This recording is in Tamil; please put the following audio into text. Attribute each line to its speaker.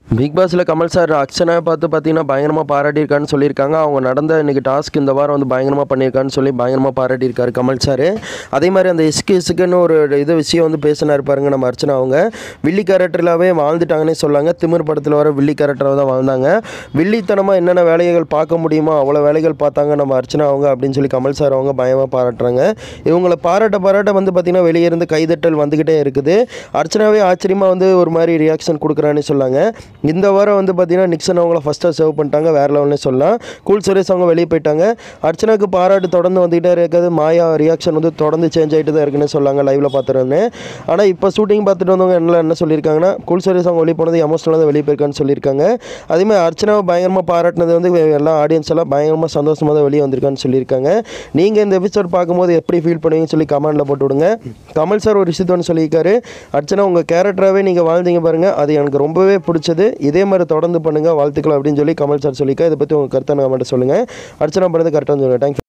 Speaker 1: பிக் பாஸில் கமல் சார் அக்ஷனாவை பார்த்து பார்த்தீங்கன்னா பயங்கரமாக பாராட்டியிருக்கான்னு சொல்லியிருக்காங்க அவங்க நடந்த இன்றைக்கி டாஸ்க் இந்த வாரம் வந்து பயங்கரமாக பண்ணியிருக்கான்னு சொல்லி பயங்கரமாக பாராட்டியிருக்காரு கமல் சார் அதே மாதிரி அந்த இஸ்கு இசுக்குன்னு ஒரு இது விஷயம் வந்து பேசினார் பாருங்க நம்ம அர்ச்சனா அவங்க வில்லி கேரக்டர்லாவே வாழ்ந்துட்டாங்கன்னே சொல்லாங்க திமிர் படத்தில் வர வில்லி கேரக்டராக தான் வாழ்ந்தாங்க வில்லித்தனமாக என்னென்ன வேலைகள் பார்க்க முடியுமோ அவ்வளோ வேலைகள் பார்த்தாங்க நம்ம அர்ச்சனா அவங்க அப்படின்னு சொல்லி கமல் சார் அவங்க பயமாக பாராட்டுறாங்க இவங்களை பாராட்ட பாராட்ட வந்து பார்த்திங்கன்னா வெளியே இருந்து கைதட்டல் வந்துக்கிட்டே இருக்குது அர்ச்சனாவே ஆச்சரியமாக வந்து ஒரு மாதிரி ரியாக்ஷன் கொடுக்குறான்னு சொல்லாங்க இந்த வாரம் வந்து பார்த்தீங்கன்னா நிக்சன் அவங்கள ஃபஸ்ட்டாக சேவ் பண்ணிட்டாங்க வேறு லெவல்னே சொல்லலாம் கூல் சுரேஷ் அவங்க வெளியே போயிட்டாங்க அர்ச்சனாக்கு பாராட்டு தொடர்ந்து வந்துகிட்டே இருக்குது மாயா ரியாக்ஷன் வந்து தொடர்ந்து சேஞ்ச் ஆகிட்டு தான் இருக்குன்னு சொல்லாங்க லைவில் பார்த்துருந்தேன் ஆனால் இப்போ ஷூட்டிங் பார்த்துட்டு வந்தவங்க என்ன என்ன சொல்லியிருக்காங்கன்னா கூல் சுரேஷ் அவங்க வெளியே போனது எமோஷனலாக தான் வெளியே போயிருக்கான்னு சொல்லியிருக்காங்க அதேமாதிரி அர்ச்சனாவை பயங்கரமாக பாராட்டினது வந்து எல்லா ஆடியன்ஸ் எல்லாம் பயங்கரமாக சந்தோஷமாக தான் வெளியே வந்திருக்கான்னு சொல்லியிருக்காங்க நீங்கள் இந்த எபிசோட் பார்க்கும்போது எப்படி ஃபீல் பண்ணுவீங்கன்னு சொல்லி கமெண்ட்டில் போட்டு விடுங்க கமல் சார் ஒரு விஷயத்த ஒன்று சொல்லியிருக்காரு அர்ச்சனா உங்கள் கேரக்டராகவே நீங்கள் வாழ்ந்தீங்க பாருங்கள் அது எனக்கு ரொம்பவே பிடிச்சது இதே மாதிரி தொடர்ந்து பண்ணுங்கள் வாழ்த்துக்கள் அப்படின்னு சொல்லி கமல் சார் சொல்லியிருக்காரு இதை பற்றி உங்கள் கருத்தை கமெண்ட்டை சொல்லுங்கள் அர்ச்சனா பண்ணது கரெக்டாக சொல்லுங்கள் தேங்க்யூ